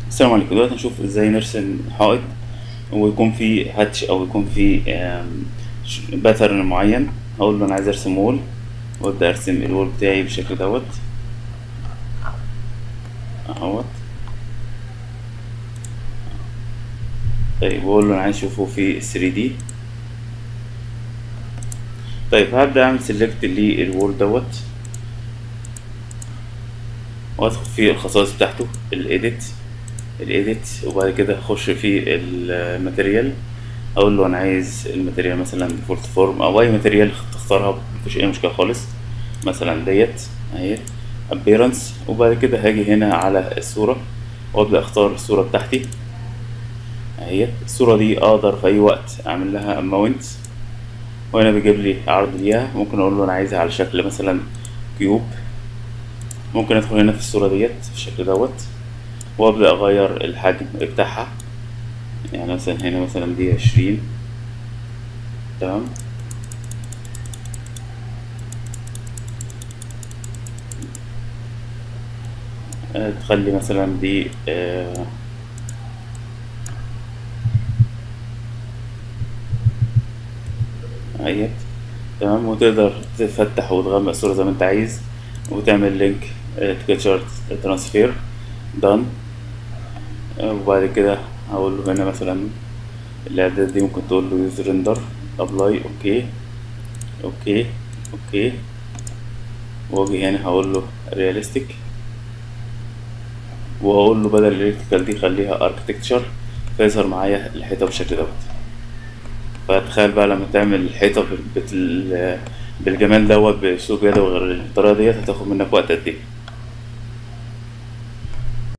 السلام عليكم دلوقتي هنشوف ازاي نرسم حائط ويكون فيه هاتش او يكون فيه باترن معين هقول له انا عايز ارسم وول وابدا ارسم الوول بتاعي بالشكل دوت اهوت طيب واقول له انا عايز اشوفه في 3 دي طيب هبدا اعمل سيلكت للوول دوت وادخل في الخصائص بتاعته الايديت الايديت وبعد كده اخش في الماتيريال اقول له انا عايز الماتيريال مثلا ديفولت فورم او اي ماتيريال تختارها مفيش اي مشكله خالص مثلا ديت اهي ابيرنس وبعد كده هاجي هنا على الصوره وابدا اختار الصوره بتاعتي اهي الصوره دي اقدر في اي وقت اعمل لها ماونت وهنا بيجيب لي عرض ليها ممكن اقول له انا عايزها على شكل مثلا كيوب ممكن ادخل هنا في الصوره ديت بالشكل دوت وابدا اغير الحجم بتاعها يعني مثلا هنا مثلا دي عشرين تمام آه، تخلي مثلا دي آه، اهيت تمام وتقدر تفتح وتغمق الصورة زي ما انت عايز وتعمل لينك تكتشر ترانسفير دان وبعد كده هقول له هنا مثلا الاعداد دي ممكن تقول له يوز ريندر ابلاي اوكي اوكي اوكي واجي هنا هقول له رياليستيك وهقول له بدل الالكتريكال دي خليها اركتكتشر فيظهر معايا الحيطه بالشكل دوت فتخيل بقى لما تعمل الحيطه بال- بال- بالجمال دوت باسلوب يدوي غير الطريقه ديت هتاخد منك وقت قد ايه